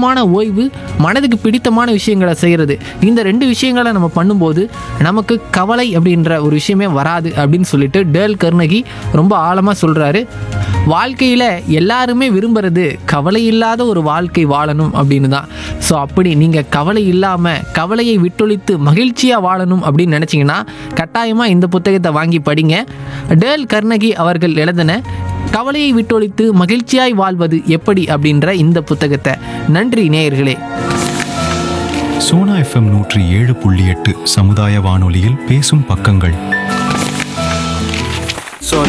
சுகமான ஓய்வு மனதுக்கு பிடித்தமான விஷயங்களை செய்கிறது இந்த ரெண்டு விஷயங்களை நம்ம பண்ணும்போது நமக்கு கவலை அப்படின்ற ஒரு விஷயமே வராது அப்படின்னு சொல்லிட்டு டேல் கர்னகி ரொம்ப ஆழமாக சொல்கிறாரு வாழ்க்கையில் எல்லாருமே விரும்புறது கவலை இல்லாத ஒரு வாழ்க்கை வாழணும் அப்படின்னு தான் ஸோ அப்படி நீங்கள் கவலை இல்லாமல் கவலையை விட்டொழித்து மகிழ்ச்சியாக வாழணும் அப்படின்னு நினச்சிங்கன்னா கட்டாயமாக இந்த புத்தகத்தை வாங்கி படிங்க டேல் கர்னகி அவர்கள் எழுதின கவலையை விட்டொழித்து மகிழ்ச்சியாய் வாழ்வது எப்படி அப்படின்ற இந்த புத்தகத்தை நன்றி நேயர்களே சோனா எஃப்எம் நூற்றி ஏழு புள்ளி எட்டு சமுதாய வானொலியில் பேசும் பக்கங்கள்